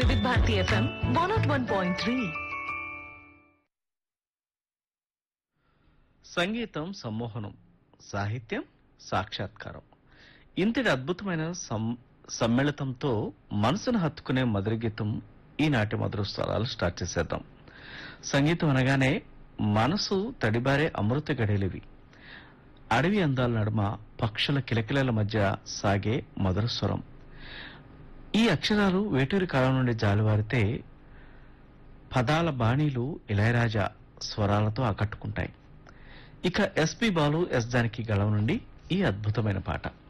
వివిధ Bharati FM one nought one point three సంగీతం సమ్మోహనం సాహిత్యం సాక్షాత్కారం ఇంతటి అద్భుతమైన సం- సమ్మిళితంతో మనసును హత్తుకునే మధుర గీతం ఈనాటి మధుర స్వరాలు స్టార్ట్ చేసేద్దాం సంగీతం అనగానే మనసు తడిబారే అమృత గడియలివి అడవి అందాల నడుమ పక్షుల కిలకిలల మధ్య సాగే మధుర స్వరం ఈ అక్షరాలు వేటూరి కాలం నుండి జాలువారితే పదాల బాణీలు ఇళయరాజా స్వరాలతో ఆకట్టుకుంటాయి ఇక ఎస్పి బాలు ఎస్ జానకి గళం నుండి ఈ అద్భుతమైన పాట